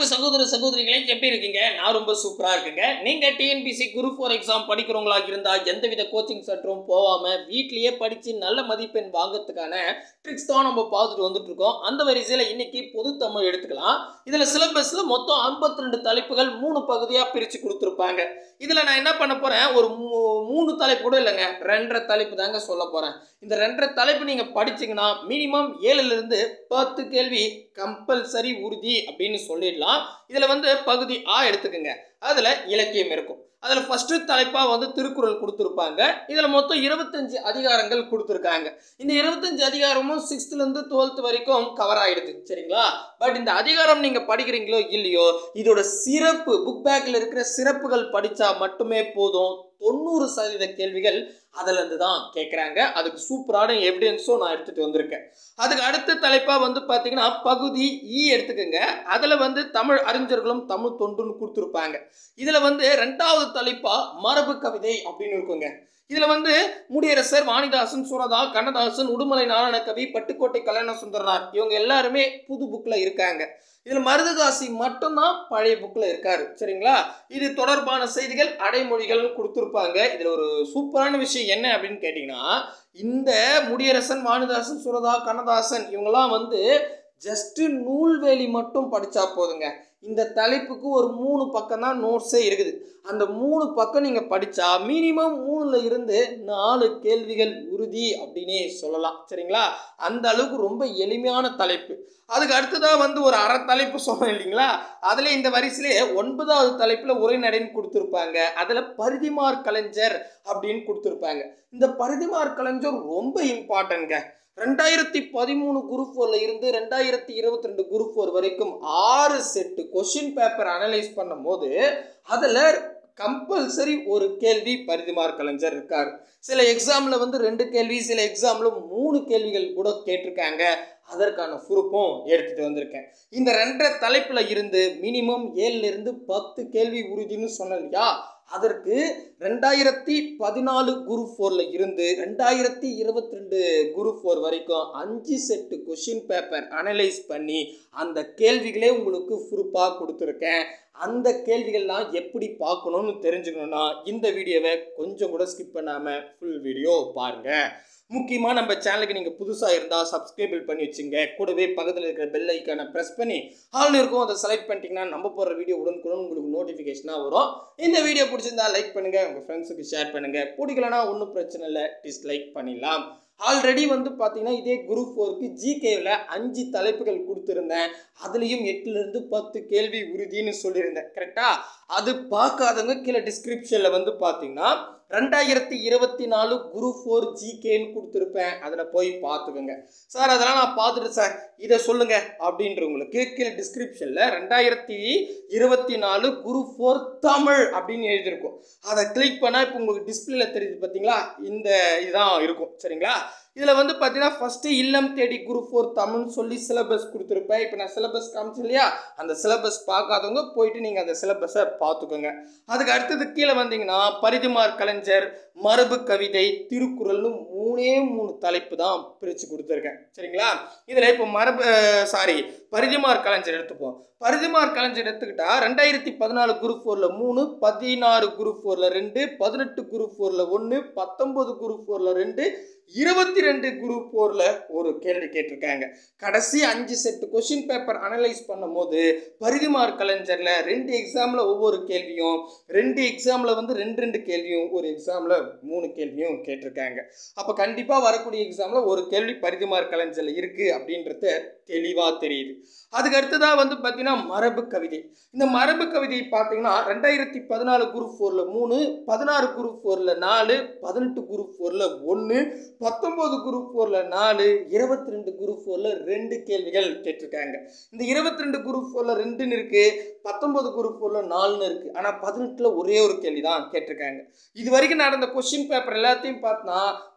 அன்பு சகோதர சகோதரிகளே எப்படி இருக்கீங்க நான் ரொம்ப சூப்பரா இருக்குங்க நீங்க டிஎன்பிசி குரூப் ஃபோர் எக்ஸாம் படிக்கிறவங்களா இருந்தா எந்தவித கோச்சிங் சென்டரும் போகாம வீட்லயே படிச்சு நல்ல மதிப்பெண் வாங்கறதுக்கான ட்ரிக்ஸ் தான் நம்ம பார்த்துட்டு வந்துட்டு இருக்கோம் அந்த வரிசையில இன்னைக்கு பொது தமிழ் எடுத்துக்கலாம் இதுல சிலபஸ்ல மொத்தம் 52 ரெண்டு தலைப்புகள் மூணு பகுதியா பிரிச்சு கொடுத்துருப்பாங்க இதுல நான் என்ன பண்ண போறேன் ஒரு மூ- மூணு தலைப்பு கூட இல்லைங்க ரெண்டரை தலைப்பு தாங்க சொல்ல போறேன் இந்த ரெண்டரை தலைப்பு நீங்க படிச்சீங்கன்னா மினிமம் ஏழுல இருந்து பத்து கேள்வி கம்பல்சரி உறுதி அப்படின்னு சொல்லிடலாம் இதுல வந்து பகுதி ஆ எடுத்துக்கோங்க அதுல இலக்கியம் இருக்கும் அதுல ஃபர்ஸ்ட் தலைப்பா வந்து திருக்குறள் கொடுத்துருப்பாங்க இதுல மொத்தம் இருபத்தஞ்சு அதிகாரங்கள் கொடுத்துருக்காங்க இந்த இருபத்தஞ்சு அதிகாரமும் சிக்ஸ்த்ல இருந்து டுவெல்த் வரைக்கும் கவர் ஆயிடுது சரிங்களா பட் இந்த அதிகாரம் நீங்க படிக்கிறீங்களோ இல்லையோ இதோட சிறப்பு புக் பேக்ல இருக்கிற சிறப்புகள் படிச்சா மட்டுமே போதும் தொண்ணூறு சதவீத கேள்விகள் அதுல இருந்து தான் கேட்குறாங்க அதுக்கு சூப்பரான எவிடன்ஸும் நான் எடுத்துட்டு வந்திருக்கேன் அதுக்கு அடுத்த தலைப்பா வந்து பாத்தீங்கன்னா பகுதி இ எடுத்துக்கோங்க அதுல வந்து தமிழ் அறிஞர்களும் தமிழ் தொண்டுன்னு கொடுத்துருப்பாங்க இதுல வந்து ரெண்டாவது தலைப்பா மரபு கவிதை அப்படின்னு இருக்குங்க இதுல வந்து முடியரசர் வாணிதாசன் சுரதா கண்ணதாசன் உடுமலை நாராயணகவி பட்டுக்கோட்டை கல்யாண சுந்தரனார் இவங்க எல்லாருமே புது புக்ல இருக்காங்க இதுல மருதகாசி மட்டும்தான் பழைய புக்ல இருக்காரு சரிங்களா இது தொடர்பான செய்திகள் அடைமொழிகள் கொடுத்துருப்பாங்க இதுல ஒரு சூப்பரான விஷயம் என்ன அப்படின்னு கேட்டிங்கன்னா இந்த முடியரசன் வாணிதாசன் சுரதா கண்ணதாசன் இவங்கெல்லாம் வந்து ஜஸ்ட்டு நூல்வேலி மட்டும் படித்தா போதுங்க இந்த தலைப்புக்கு ஒரு மூணு பக்கம் தான் நோட்ஸே இருக்குது அந்த மூணு பக்கம் நீங்கள் படித்தா மினிமம் மூணுல இருந்து நாலு கேள்விகள் உறுதி அப்படின்னே சொல்லலாம் சரிங்களா அந்த அளவுக்கு ரொம்ப எளிமையான தலைப்பு அதுக்கு அடுத்ததாக வந்து ஒரு அரை தலைப்பு சொன்னோம் இல்லைங்களா அதில் இந்த வரிசையிலே ஒன்பதாவது தலைப்பில் உரைநடைன்னு கொடுத்துருப்பாங்க அதில் பரிதிமார் கலைஞர் அப்படின்னு கொடுத்துருப்பாங்க இந்த பரிதிமார் கலைஞர் ரொம்ப இம்பார்ட்டன்ட்ங்க ரெண்டாயிரத்தி பதிமூணு குரூப் ஃபோரில் இருந்து ரெண்டாயிரத்தி இருபத்தி ரெண்டு குரூப் ஃபோர் வரைக்கும் ஆறு செட்டு கொஷின் பேப்பர் அனலைஸ் பண்ணும்போது அதில் கம்பல்சரி ஒரு கேள்வி பரிதிமார் கலைஞர் இருக்கார் சில எக்ஸாமில் வந்து ரெண்டு கேள்வி சில எக்ஸாமில் மூணு கேள்விகள் கூட கேட்டிருக்காங்க அதற்கான ப்ரூஃபும் எடுத்துகிட்டு வந்திருக்கேன் இந்த ரெண்டரை தலைப்பில் இருந்து மினிமம் ஏழுல இருந்து பத்து கேள்வி உறுதின்னு சொன்னேன் இல்லையா அதற்கு ரெண்டாயிரத்தி பதினாலு குரூப் ஃபோரில் இருந்து ரெண்டாயிரத்தி இருபத்தி ரெண்டு குரூப் ஃபோர் வரைக்கும் அஞ்சு செட்டு கொஷின் பேப்பர் அனலைஸ் பண்ணி அந்த கேள்விகளே உங்களுக்கு ப்ரூஃபாக கொடுத்துருக்கேன் அந்த கேள்விகள்லாம் எப்படி பார்க்கணும்னு தெரிஞ்சுக்கணுன்னா இந்த வீடியோவை கொஞ்சம் கூட ஸ்கிப் பண்ணாமல் ஃபுல் வீடியோ பாருங்கள் முக்கியமாக நம்ம சேனலுக்கு நீங்கள் புதுசாக இருந்தால் சப்ஸ்கிரைபிள் பண்ணி வச்சுங்க கூடவே பக்கத்தில் இருக்கிற பெல் ஐக்கானை ப்ரெஸ் பண்ணி ஆல் இருக்கும் அதை செலக்ட் பண்ணிட்டீங்கன்னா நம்ம போடுற வீடியோ உடனுக்குடன் உங்களுக்கு நோட்டிஃபிகேஷனாக வரும் இந்த வீடியோ பிடிச்சிருந்தா லைக் பண்ணுங்கள் உங்கள் ஃப்ரெண்ட்ஸுக்கு ஷேர் பண்ணுங்கள் பிடிக்கலனா ஒன்றும் பிரச்சனை இல்லை டிஸ்லைக் பண்ணிடலாம் ஆல்ரெடி வந்து பார்த்தீங்கன்னா இதே குரூப் ஃபோருக்கு ஜிகேவில் அஞ்சு தலைப்புகள் கொடுத்துருந்தேன் அதுலேயும் எட்டுலேருந்து பத்து கேள்வி உறுதின்னு சொல்லியிருந்தேன் கரெக்டாக அது பார்க்காதவங்க கீழே டிஸ்கிரிப்ஷனில் வந்து பார்த்தீங்கன்னா ரெண்டாயிரத்தி இருபத்தி நாலு குரூப் ஃபோர் ஜிகேன்னு கொடுத்துருப்பேன் அதில் போய் பார்த்துக்கோங்க சார் அதெல்லாம் நான் பார்த்துட்டு சார் இதை சொல்லுங்க அப்படின்றவங்களுக்கு கீழே டிஸ்கிரிப்ஷனில் ரெண்டாயிரத்தி இருபத்தி நாலு குரூப் ஃபோர் தமிழ் அப்படின்னு எழுதியிருக்கும் அதை கிளிக் பண்ணால் இப்போ உங்களுக்கு டிஸ்பிளேல தெரியுது பார்த்தீங்களா இந்த இதுதான் இருக்கும் சரிங்களா இதில் வந்து பார்த்தீங்கன்னா ஃபஸ்ட்டு இல்லம் தேடி குரூப் ஃபோர் தமிழ்னு சொல்லி சிலபஸ் கொடுத்துருப்பேன் இப்போ நான் சிலபஸ் காமிச்சேன் இல்லையா அந்த சிலபஸ் பார்க்காதவங்க போயிட்டு நீங்கள் அந்த சிலபஸை பார்த்துக்கோங்க அதுக்கு அடுத்தது கீழே வந்தீங்கன்னா பரிதிமார் கலைஞர் மரபு கவிதை திருக்குறள்னு மூணே மூணு தலைப்பு தான் பிரித்து கொடுத்துருக்கேன் சரிங்களா இதில் இப்போ மரபு சாரி பரிதிமார் கலைஞர் எடுத்துப்போம் பரிதிமார் கலைஞர் எடுத்துக்கிட்டா ரெண்டாயிரத்தி பதினாலு குரூப் ஃபோரில் மூணு பதினாறு குரூப் ஃபோரில் ரெண்டு பதினெட்டு குரூப் ஃபோரில் ஒன்று பத்தொம்பது குரூப் ஃபோரில் ரெண்டு இருபத்தி ரெண்டு குரூப் ஃபோரில் ஒரு கேள்வி கேட்டிருக்காங்க கடைசி அஞ்சு செட்டு கொஷின் பேப்பர் அனலைஸ் பண்ணும்போது பரிதிமார் கலைஞரில் ரெண்டு எக்ஸாமில் ஒவ்வொரு கேள்வியும் ரெண்டு எக்ஸாமில் வந்து ரெண்டு ரெண்டு கேள்வியும் ஒரு எக்ஸாமில் மூணு கேள்வியும் கேட்டிருக்காங்க அப்போ கண்டிப்பாக வரக்கூடிய எக்ஸாமில் ஒரு கேள்வி பரிதிமார் கலைஞரில் இருக்குது அப்படின்றது தெளிவாக தெரியுது அதுக்கு அடுத்ததாக வந்து பார்த்தீங்கன்னா மரபு கவிதை இந்த மரபு கவிதை பார்த்தீங்கன்னா ரெண்டாயிரத்தி பதினாலு குரூப் ஃபோரில் மூணு பதினாறு குரூப் ஃபோரில் நாலு பதினெட்டு குரூப் ஃபோரில் ஒன்று பத்தொம்போது குரூப் ஃபோரில் நாலு இருபத்தி ரெண்டு குரூப் ஃபோரில் ரெண்டு கேள்விகள் கேட்டிருக்காங்க இந்த இருபத்தி ரெண்டு குரூப் ஃபோரில் ரெண்டுன்னு இருக்குது பத்தொம்போது குரூப் ஃபோரில் நாலுன்னு இருக்குது ஆனால் பதினெட்டில் ஒரே ஒரு கேள்வி தான் கேட்டிருக்காங்க இது வரைக்கும் நடந்த கொஷின் பேப்பர் எல்லாத்தையும் பார்த்தா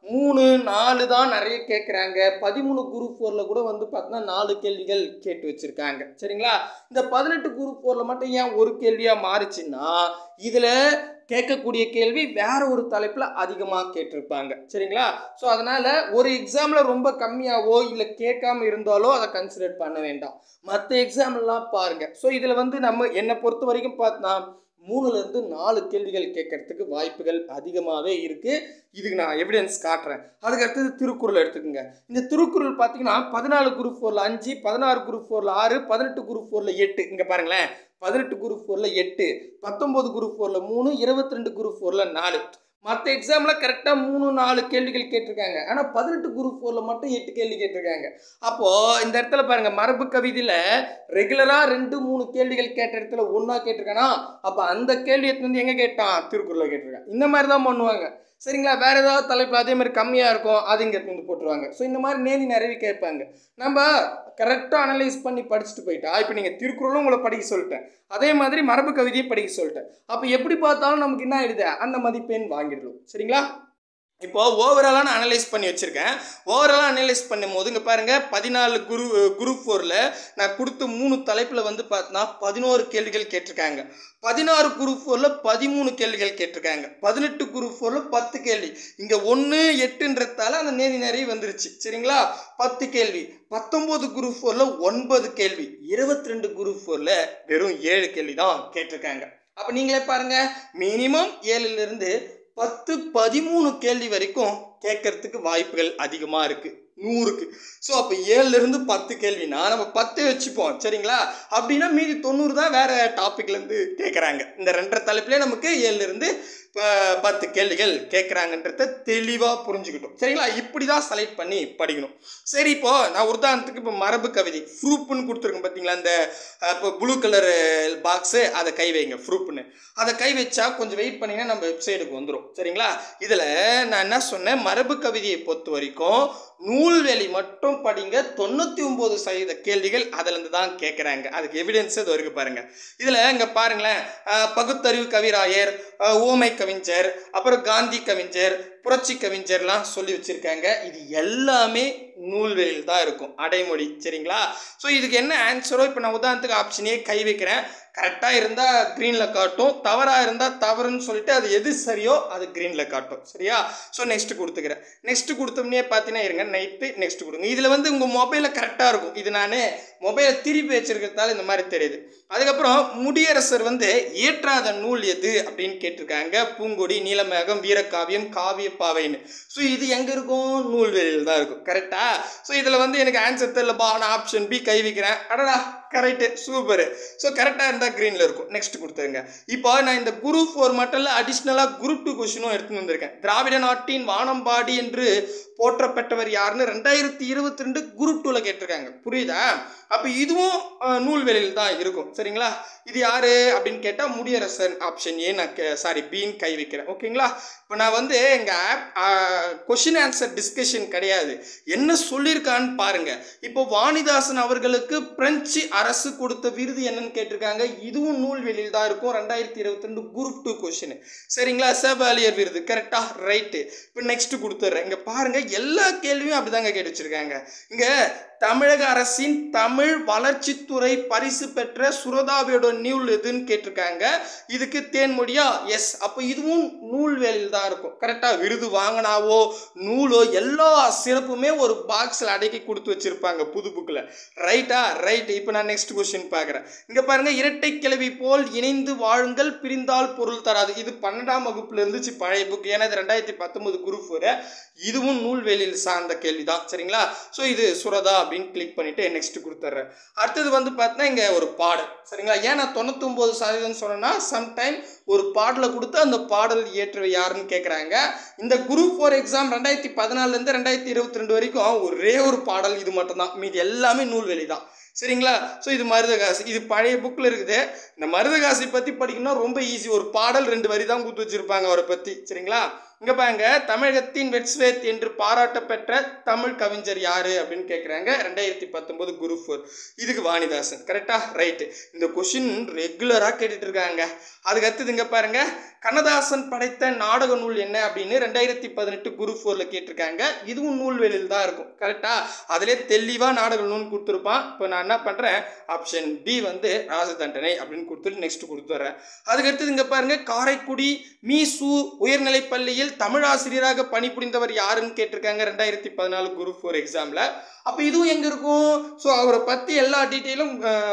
மூணு நாலு தான் நிறைய கேட்குறாங்க பதிமூணு குரூப் ஃபோரில் கூட வந்து பார்த்தீங்கன்னா நாலு கேள்விகள் கேட்டு வச்சுருக்காங்க சரிங்களா இந்த பதினெட்டு குரூப் ஃபோரில் மட்டும் ஏன் ஒரு கேள்வியாக மாறுச்சுன்னா இதில் கேட்கக்கூடிய கேள்வி வேற ஒரு தலைப்பில் அதிகமாக கேட்டிருப்பாங்க சரிங்களா ஸோ அதனால் ஒரு எக்ஸாமில் ரொம்ப கம்மியாவோ இல்லை கேட்காம இருந்தாலோ அதை கன்சிடர் பண்ண வேண்டாம் மற்ற எக்ஸாம்லாம் பாருங்கள் ஸோ இதில் வந்து நம்ம என்னை பொறுத்த வரைக்கும் பார்த்தா மூணுலேருந்து நாலு கேள்விகள் கேட்கறதுக்கு வாய்ப்புகள் அதிகமாகவே இருக்குது இதுக்கு நான் எவிடன்ஸ் காட்டுறேன் அதுக்கு அடுத்தது திருக்குறள் எடுத்துக்கோங்க இந்த திருக்குறள் பார்த்தீங்கன்னா பதினாலு குரூப் ஃபோரில் அஞ்சு பதினாறு குரூப் ஃபோரில் ஆறு பதினெட்டு குரூப் ஃபோரில் எட்டு இங்கே பாருங்களேன் பதினெட்டு குரூப் ஃபோரில் எட்டு பத்தொம்போது குரூப் ஃபோரில் மூணு இருபத்தி ரெண்டு குரூப் ஃபோரில் நாலு மற்ற எக்ஸாமில் கரெக்டாக மூணு நாலு கேள்விகள் கேட்டிருக்காங்க ஆனால் பதினெட்டு குரூப் ஃபோரில் மட்டும் எட்டு கேள்வி கேட்டிருக்காங்க அப்போது இந்த இடத்துல பாருங்கள் மரபு கவிதையில் ரெகுலராக ரெண்டு மூணு கேள்விகள் கேட்ட இடத்துல ஒன்றா கேட்டிருக்கானா அப்போ அந்த கேள்வி எடுத்து வந்து எங்கே கேட்டான் திருக்குறளில் கேட்டிருக்கான் இந்த மாதிரி தான் பண்ணுவாங்க சரிங்களா வேறு ஏதாவது தலைப்பில் அதே மாதிரி கம்மியாக இருக்கும் அது இங்கே எடுத்து வந்து போட்டுருவாங்க ஸோ இந்த மாதிரி நேதி நிறைய கேட்பாங்க நம்ம கரெக்டாக அனலைஸ் பண்ணி படிச்சுட்டு போயிட்டா இப்போ நீங்கள் திருக்குறளும் உங்களை படிக்க சொல்லிட்டேன் அதே மாதிரி மரபு கவிதையை படிக்க சொல்லிட்டேன் அப்போ எப்படி பார்த்தாலும் நமக்கு என்ன ஆயிடுது அந்த மதிப்பெண் வாங்கிடலாம் சரிங்களா இப்போ ஓவராலாக நான் அனலைஸ் பண்ணி வச்சுருக்கேன் ஓவராலாக அனலைஸ் பண்ணும்போது இங்கே பாருங்கள் பதினாலு குரு குரூப் ஃபோரில் நான் கொடுத்த மூணு தலைப்பில் வந்து பார்த்தீங்கன்னா பதினோரு கேள்விகள் கேட்டிருக்காங்க பதினாறு குரூப் ஃபோரில் பதிமூணு கேள்விகள் கேட்டிருக்காங்க பதினெட்டு குரூப் ஃபோரில் பத்து கேள்வி இங்கே ஒன்று எட்டுன்றதால அந்த நேதி நிறைய வந்துருச்சு சரிங்களா பத்து கேள்வி பத்தொம்போது குரூப் ஃபோரில் ஒன்பது கேள்வி இருபத்தி ரெண்டு குரூப் ஃபோரில் வெறும் ஏழு கேள்வி தான் கேட்டிருக்காங்க அப்போ நீங்களே பாருங்கள் மினிமம் ஏழுலேருந்து பத்து பதிமூணு கேள்வி வரைக்கும் கேட்கறதுக்கு வாய்ப்புகள் அதிகமாக இருக்குது நூறுக்கு ஸோ அப்போ ஏழுலேருந்து பத்து கேள்வினா நம்ம பத்து வச்சுப்போம் சரிங்களா அப்படின்னா மீதி தொண்ணூறு தான் வேறு டாப்பிக்லேருந்து கேட்குறாங்க இந்த ரெண்டரை தலைப்புலேயே நமக்கு ஏழுலேருந்து பத்து கேள்விகள் கேட்குறாங்கன்றத தெளிவாக புரிஞ்சுக்கிட்டோம் சரிங்களா இப்படி தான் செலக்ட் பண்ணி படிக்கணும் சரி இப்போ நான் உதாரணத்துக்கு இப்போ மரபு கவிதை ஃப்ரூப்புன்னு கொடுத்துருக்கேன் பார்த்தீங்களா அந்த இப்போ ப்ளூ கலர் பாக்ஸு அதை கை வைங்க ஃப்ரூப்புன்னு அதை கை வச்சா கொஞ்சம் வெயிட் பண்ணிங்கன்னா நம்ம வெப்சைட்டுக்கு வந்துடும் சரிங்களா இதில் நான் என்ன சொன்னேன் மரபு கவிதையை பொறுத்த வரைக்கும் நூல்வெளி மட்டும் படிங்க தொண்ணூற்றி ஒம்பது சதவீத கேள்விகள் அதிலேருந்து தான் கேட்குறாங்க அதுக்கு எவிடன்ஸ் இது வரைக்கும் பாருங்கள் இதில் இங்கே பாருங்களேன் பகுத்தறிவு கவிராயர் ஓமை கவிஞர் அப்புறம் காந்தி கவிஞர் புரட்சி கவிஞர்லாம் சொல்லி வச்சுருக்காங்க இது எல்லாமே நூல்வெளியில் தான் இருக்கும் அடைமொழி சரிங்களா ஸோ இதுக்கு என்ன ஆன்சரோ இப்போ நான் உதாரணத்துக்கு ஆப்ஷனே கை வைக்கிறேன் கரெக்டாக இருந்தால் க்ரீனில் காட்டும் தவறாக இருந்தால் தவறுன்னு சொல்லிட்டு அது எது சரியோ அது க்ரீனில் காட்டும் சரியா ஸோ நெக்ஸ்ட்டு கொடுத்துக்கிறேன் நெக்ஸ்ட்டு கொடுத்தோம்னே பார்த்தீங்கன்னா இருங்க நைட்டு நெக்ஸ்ட் கொடுங்க இதில் வந்து உங்கள் மொபைலில் கரெக்டாக இருக்கும் இது நான் மொபைலை திருப்பி வச்சிருக்கிறதால இந்த மாதிரி தெரியுது அதுக்கப்புறம் முடியரசர் வந்து இயற்றாத நூல் எது அப்படின்னு கேட்டிருக்காங்க பூங்கொடி நீலமேகம் வீரக்காவியம் காவியப்பாவைன்னு ஸோ இது எங்கே இருக்கும் நூல்வெளியில் தான் இருக்கும் கரெக்டா ஸோ இதில் வந்து எனக்கு ஆன்சர் தெரியலப்பா நான் ஆப்ஷன் பி கை வைக்கிறேன் அடடா கரெக்டு சூப்பர் ஸோ கரெக்டாக இருந்தால் க்ரீனில் இருக்கும் நெக்ஸ்ட் கொடுத்துருங்க இப்போ நான் இந்த குரூப் ஃபோர் மட்டும் இல்லை அடிஷ்னலாக குரூப் டூ கொஷினும் எடுத்துன்னு வந்திருக்கேன் திராவிட நாட்டின் வானம்பாடி என்று போற்றப்பட்டவர் யாருன்னு ரெண்டாயிரத்தி இருபத்தி ரெண்டு குரூப் டூவில் கேட்டிருக்காங்க புரியுதா அப்போ இதுவும் நூல்வெளியில் தான் இருக்கும் சரிங்களா இது யார் அப்படின்னு கேட்டால் முடியரசன் ஆப்ஷன் ஏ நான் சாரி பின்னு கை வைக்கிறேன் ஓகேங்களா இப்போ நான் வந்து எங்கள் ஆப் கொஷின் ஆன்சர் டிஸ்கஷன் கிடையாது என்ன சொல்லியிருக்கான்னு பாருங்கள் இப்போ வாணிதாசன் அவர்களுக்கு பிரெஞ்சு அரசு கொடுத்த விருது என்னன்னு கேட்டிருக்காங்க இதுவும் நூல்வெளியில் தான் இருக்கும் ரெண்டாயிரத்தி இருபத்தி ரெண்டு குரூப் டூ கொஷின் சரிங்களா செவாலியர் விருது கரெக்டாக ரைட்டு இப்போ நெக்ஸ்ட் கொடுத்துட்றேன் இங்கே பாருங்கள் எல்லா கேள்வியும் அப்படிதாங்க கேட்டு வச்சிருக்காங்க இங்கே தமிழக அரசின் தமிழ் வளர்ச்சித்துறை பரிசு பெற்ற சுரதாவியோட நூல் எதுன்னு கேட்டிருக்காங்க இதுக்கு தேன்மொழியா எஸ் அப்போ இதுவும் நூல் வேலையில் தான் இருக்கும் கரெக்டாக விருது வாங்கினாவோ நூலோ எல்லா சிறப்புமே ஒரு பாக்ஸில் அடக்கி கொடுத்து வச்சிருப்பாங்க புது புக்கில் ரைட்டா ரைட் இப்போ நான் நெக்ஸ்ட் கொஸ்டின் பார்க்குறேன் இங்கே பாருங்க இரட்டை கிளவி போல் இணைந்து வாழுங்கள் பிரிந்தால் பொருள் தராது இது பன்னெண்டாம் வகுப்புல இருந்துச்சு பழைய புக் ஏன்னா இது ரெண்டாயிரத்தி பத்தொன்பது குரூப் இதுவும் நூல்வெளியில் சார்ந்த கேள்வி தான் சரிங்களா ஸோ இது சுரதா அப்படின்னு கிளிக் பண்ணிட்டு நெக்ஸ்ட் கொடுத்துட்றேன் அடுத்தது வந்து பார்த்தீங்கன்னா இங்கே ஒரு பாடல் சரிங்களா ஏன் நான் தொண்ணூத்தொம்பது சதவீதம் சொன்னேன்னா சம்டைம் ஒரு பாடலை கொடுத்து அந்த பாடல் இயற்றவை யாருன்னு கேட்குறாங்க இந்த குரூப் ஃபோர் எக்ஸாம் ரெண்டாயிரத்தி பதினாலுலேருந்து ரெண்டாயிரத்தி இருபத்தி ரெண்டு வரைக்கும் ஒரே ஒரு பாடல் இது மட்டும்தான் மீதி எல்லாமே நூல்வெளி தான் சரிங்களா ஸோ இது மருதகாசி இது பழைய புக்கில் இருக்குது இந்த மருதகாசி பற்றி படிக்கணும்னா ரொம்ப ஈஸி ஒரு பாடல் ரெண்டு வரி தான் கொடுத்து வச்சுருப்பாங்க அவரை பற்றி சரிங்களா இங்கே பாருங்க தமிழகத்தின் வெட்ஸ்வேத் என்று பாராட்டப்பெற்ற தமிழ் கவிஞர் யாரு அப்படின்னு கேட்குறாங்க ரெண்டாயிரத்தி பத்தொன்பது குரு ஃபோர் இதுக்கு வாணிதாசன் கரெக்டா ரைட்டு இந்த கொஷின் ரெகுலராக கேட்டுட்டு இருக்காங்க அதுக்கு அடுத்தது இங்கே பாருங்க கண்ணதாசன் படைத்த நாடக நூல் என்ன அப்படின்னு ரெண்டாயிரத்தி பதினெட்டு குரு ஃபோரில் கேட்டிருக்காங்க இதுவும் நூல்வெளியில் தான் இருக்கும் கரெக்டா அதிலே தெளிவாக நாடக நூல் கொடுத்துருப்பான் இப்போ நான் என்ன பண்ணுறேன் ஆப்ஷன் பி வந்து ராஜதண்டனை அப்படின்னு கொடுத்துட்டு நெக்ஸ்ட் கொடுத்துட்றேன் அதுக்கு அடுத்தது இங்கே பாருங்க காரைக்குடி மீசு உயர்நிலைப் பள்ளியில் தமிழ் ஆசிரியராக பணிபுரிந்தவர் யாருன்னு கேட்டிருக்காங்க ரெண்டாயிரத்தி பதினாலு குரு ஃபோர் எக்ஸாமில் அப்போ இதுவும் எங்கே இருக்கும் ஸோ அவரை பற்றி எல்லா டீட்டெயிலும்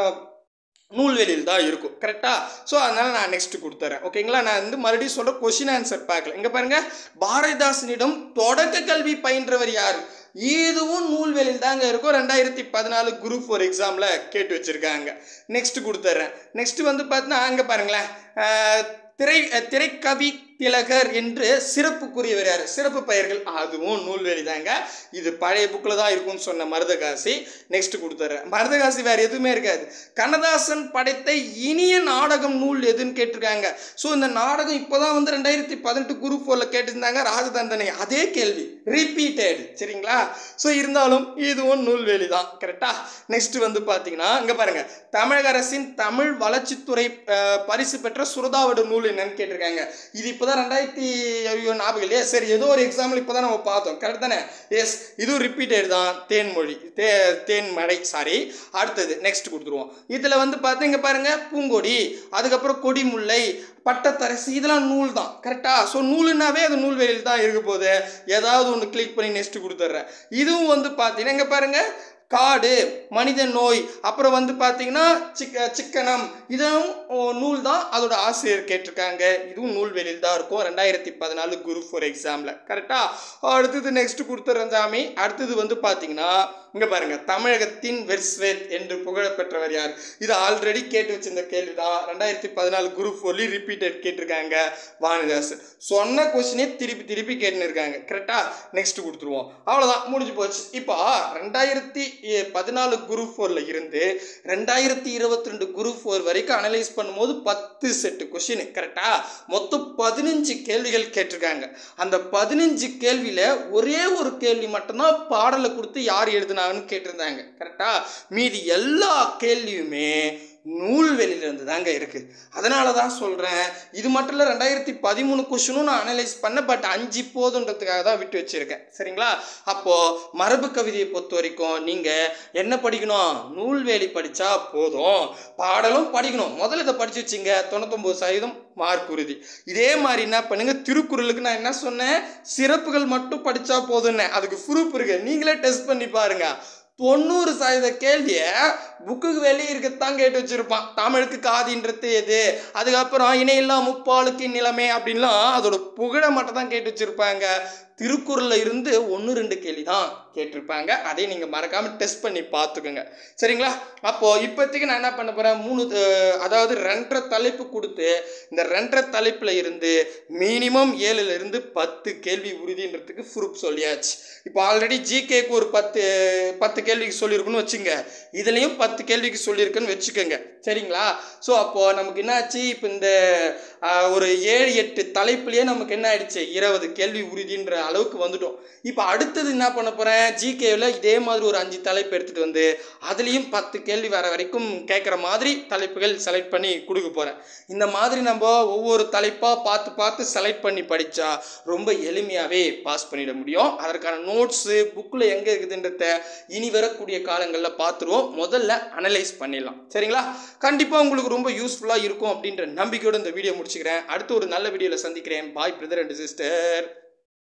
நூல்வெளியில் தான் இருக்கும் கரெக்டா ஸோ அதனால் நான் நெக்ஸ்ட் கொடுத்துறேன் ஓகேங்களா நான் வந்து மறுபடியும் சொல்கிற கொஷின் ஆன்சர் பார்க்கல இங்கே பாருங்க பாரதிதாசனிடம் தொடக்க கல்வி பயின்றவர் யார் இதுவும் நூல்வெளியில் தாங்க இருக்கும் ரெண்டாயிரத்தி பதினாலு குரூப் ஃபோர் எக்ஸாமில் கேட்டு வச்சுருக்காங்க நெக்ஸ்ட் கொடுத்துட்றேன் நெக்ஸ்ட் வந்து பார்த்தீங்கன்னா அங்கே பாருங்களேன் அஹ், திரை அஹ், திரைக்கவி திலகர் என்று சிறப்புக்குரியவர் யார் சிறப்பு பெயர்கள் அதுவும் நூல்வெளி தாங்க இது பழைய புக்கில் தான் இருக்கும்னு சொன்ன மருதகாசி நெக்ஸ்ட் கொடுத்துட்றேன் மருதகாசி வேறு எதுவுமே இருக்காது கண்ணதாசன் படைத்த இனிய நாடகம் நூல் எதுன்னு கேட்டிருக்காங்க ஸோ இந்த நாடகம் இப்போ தான் வந்து ரெண்டாயிரத்தி பதினெட்டு குரூப் ஃபோரில் கேட்டிருந்தாங்க ராஜதண்டனை அதே கேள்வி ரிப்பீட்டட் சரிங்களா ஸோ இருந்தாலும் இதுவும் நூல்வேலி தான் கரெக்டா நெக்ஸ்ட் வந்து பார்த்தீங்கன்னா இங்கே பாருங்க தமிழக அரசின் தமிழ் வளர்ச்சித்துறை அஹ், பரிசு பெற்ற சுரதாவடு நூல் என்னன்னு கேட்டிருக்காங்க இது இப்போ தான் ரெண்டாயிரத்தி ஐயோ ஞாபகம் இல்லையா சரி ஏதோ ஒரு எக்ஸாம்பிள் இப்போ தான் நம்ம பார்த்தோம் கரெக்ட் தானே எஸ் இதுவும் ரிப்பீட்டட் தான் தேன்மொழி தே தேன்மடை சாரி அடுத்தது நெக்ஸ்ட் கொடுத்துருவோம் இதில் வந்து பார்த்தீங்க பாருங்க பூங்கொடி அதுக்கப்புறம் கொடிமுல்லை பட்டத்தரசு இதெல்லாம் நூல் தான் கரெக்டா ஸோ நூலுனாவே அது நூல்வெளியில் தான் இருக்க போகுது ஏதாவது ஒன்று கிளிக் பண்ணி நெக்ஸ்ட் கொடுத்துட்றேன் இதுவும் வந்து பார்த்தீங்கன்னா இங்கே பாருங்க காடு மனித நோய் அப்புறம் வந்து பார்த்தீங்கன்னா சிக்க சிக்கனம் இதுவும் ஓ, நூல் தான் அதோட ஆசிரியர் கேட்டிருக்காங்க இதுவும் நூல்வெளியில் தான் இருக்கும் ரெண்டாயிரத்தி பதினாலு குரு ஃபோர் எக்ஸாமில் கரெக்டாக அடுத்தது நெக்ஸ்ட் கொடுத்துட்றேன் சாமி அடுத்தது வந்து பார்த்தீங்கன்னா இங்கே பாருங்க தமிழகத்தின் வெர்ஸ்வேத் என்று புகழப்பெற்றவர் யார் இது ஆல்ரெடி கேட்டு வச்சிருந்த கேள்வி தான் ரெண்டாயிரத்தி பதினாலு குரூப் ஃபோர்லி ரிப்பீட்டட் கேட்டிருக்காங்க வாணிதாசன் சொன்ன கொஸ்டினே திருப்பி திருப்பி கேட்டுன்னு இருக்காங்க கரெக்டா நெக்ஸ்ட் கொடுத்துருவோம் அவ்வளோதான் முடிஞ்சு போச்சு இப்போ ரெண்டாயிரத்தி பதினாலு குரூப் ஃபோரில் இருந்து ரெண்டாயிரத்தி இருபத்தி ரெண்டு குரூப் ஃபோர் வரைக்கும் அனலைஸ் பண்ணும்போது பத்து செட்டு கொஷின் கரெக்டா மொத்தம் பதினஞ்சு கேள்விகள் கேட்டிருக்காங்க அந்த பதினஞ்சு கேள்வியில் ஒரே ஒரு கேள்வி மட்டும்தான் பாடலை கொடுத்து யார் எழுதுனாங்கன்னு கேட்டிருந்தாங்க கரெக்டா மீதி எல்லா கேள்வியுமே நூல்வெளியிலேருந்து தாங்க இருக்குது அதனால தான் சொல்கிறேன் இது மட்டும் இல்லை ரெண்டாயிரத்தி பதிமூணு கொஷினும் நான் அனலைஸ் பண்ணேன் பட் அஞ்சு போதுன்றதுக்காக தான் விட்டு வச்சுருக்கேன் சரிங்களா அப்போது மரபு கவிதையை பொறுத்த வரைக்கும் நீங்கள் என்ன படிக்கணும் நூல்வேலி படித்தா போதும் பாடலும் படிக்கணும் முதல்ல இதை படித்து வச்சிங்க தொண்ணூத்தொம்பது சதவீதம் மார்க் உறுதி இதே மாதிரி என்ன பண்ணுங்க திருக்குறளுக்கு நான் என்ன சொன்னேன் சிறப்புகள் மட்டும் படித்தா போதும்னு அதுக்கு ப்ரூஃப் இருக்கு நீங்களே டெஸ்ட் பண்ணி பாருங்க தொண்ணூறு சதவீத கேள்வியை புக்குக்கு வெளியே இருக்கத்தான் கேட்டு வச்சிருப்பான் தமிழுக்கு காதின்றது எது அதுக்கப்புறம் இணையில்லா முப்பாலுக்கு நிலைமை அப்படின்லாம் அதோட புகழை மட்டும் தான் கேட்டு வச்சிருப்பாங்க திருக்குறளில் இருந்து ஒன்று ரெண்டு கேள்வி தான் கேட்டிருப்பாங்க அதை நீங்கள் மறக்காமல் டெஸ்ட் பண்ணி பார்த்துக்கோங்க சரிங்களா அப்போது இப்போதைக்கு நான் என்ன பண்ண போகிறேன் மூணு அஹ், அதாவது ரெண்டரை தலைப்பு கொடுத்து இந்த ரெண்டரை தலைப்பில் இருந்து மினிமம் ஏழுல இருந்து பத்து கேள்வி உறுதின்றதுக்கு ப்ரூஃப் சொல்லியாச்சு இப்போ ஆல்ரெடி ஜிகேக்கு ஒரு பத்து பத்து கேள்விக்கு சொல்லியிருக்குன்னு வச்சுங்க இதுலேயும் பத்து கேள்விக்கு சொல்லியிருக்குன்னு வச்சுக்கோங்க சரிங்களா ஸோ அப்போது நமக்கு என்ன ஆச்சு இப்போ இந்த ஆஹ், ஒரு ஏழு எட்டு தலைப்புலேயே நமக்கு என்ன ஆயிடுச்சு இருபது கேள்வி உறுதின்ற அளவுக்கு வந்துட்டோம் இப்போ அடுத்தது என்ன பண்ண போகிறேன் ஜிகேவில் இதே மாதிரி ஒரு அஞ்சு தலைப்பு எடுத்துகிட்டு வந்து அதுலேயும் பத்து கேள்வி வர வரைக்கும் கேட்குற மாதிரி தலைப்புகள் செலக்ட் பண்ணி கொடுக்க போகிறேன் இந்த மாதிரி நம்ம ஒவ்வொரு தலைப்பாக பார்த்து பார்த்து செலக்ட் பண்ணி படித்தா ரொம்ப எளிமையாகவே பாஸ் பண்ணிட முடியும் அதற்கான நோட்ஸு புக்கில் எங்கே இருக்குதுன்றத இனி வரக்கூடிய காலங்களில் பார்த்துருவோம் முதல்ல அனலைஸ் பண்ணிடலாம் சரிங்களா கண்டிப்பாக உங்களுக்கு ரொம்ப யூஸ்ஃபுல்லாக இருக்கும் அப்படின்ற நம்பிக்கையோடு இந்த வீடியோ முடிச்சுக்கிறேன் அடுத்து ஒரு நல்ல வீடியோவில் சந்திக்கிறேன் பாய் பிரதர் அண்ட் சிஸ்டர்